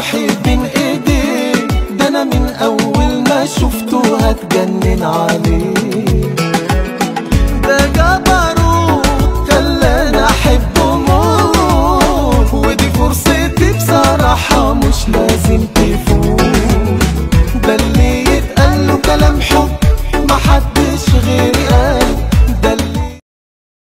روحي بين ايديه ده انا من اول ما شفته هتجنن عليه ده جبروت خلاني احبه موت ودي فرصتي بصراحة مش لازم تفوت ده اللي يتقال له كلام حب